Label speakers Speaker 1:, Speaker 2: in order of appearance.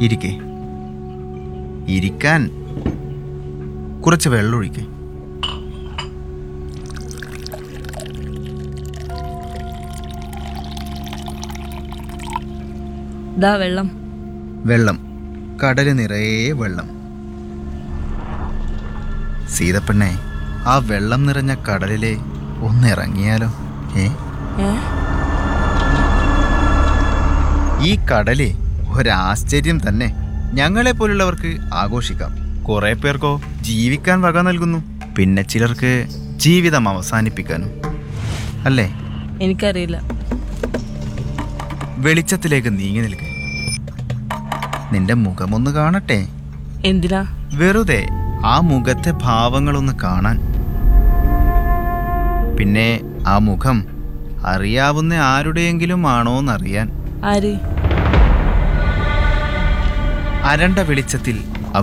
Speaker 1: ഇരിക്കേ ഇരിക്കാൻ കുറച്ച് വെള്ളം ഒഴിക്കേ
Speaker 2: ദാ വെള്ളം
Speaker 1: വെള്ളം കടല് നിറയെ വെള്ളം സീതപ്പെണ്ണെ ആ വെള്ളം നിറഞ്ഞ കടലിലെ ഒന്നിറങ്ങിയാലോ ഏ
Speaker 2: ഏ
Speaker 1: ഈ കടല് ഒരാശ്ചര്യം തന്നെ ഞങ്ങളെ പോലുള്ളവർക്ക് ആഘോഷിക്കാം കുറെ പേർക്കോ ജീവിക്കാൻ വക നൽകുന്നു പിന്നെ ചിലർക്ക് ജീവിതം അവസാനിപ്പിക്കാനും അല്ലേ
Speaker 2: എനിക്കറിയില്ല
Speaker 1: വെളിച്ചത്തിലേക്ക് നീങ്ങി നിൽക്ക് നിന്റെ മുഖമൊന്ന് കാണട്ടെ
Speaker 2: എന്തിനാ
Speaker 1: വെറുതെ ആ മുഖത്തെ ഭാവങ്ങളൊന്ന് കാണാൻ പിന്നെ ആ മുഖം അറിയാവുന്ന ആരുടെയെങ്കിലും ആണോന്നറിയാൻ
Speaker 2: ആര്
Speaker 1: അരണ്ട വെളിച്ചത്തിൽ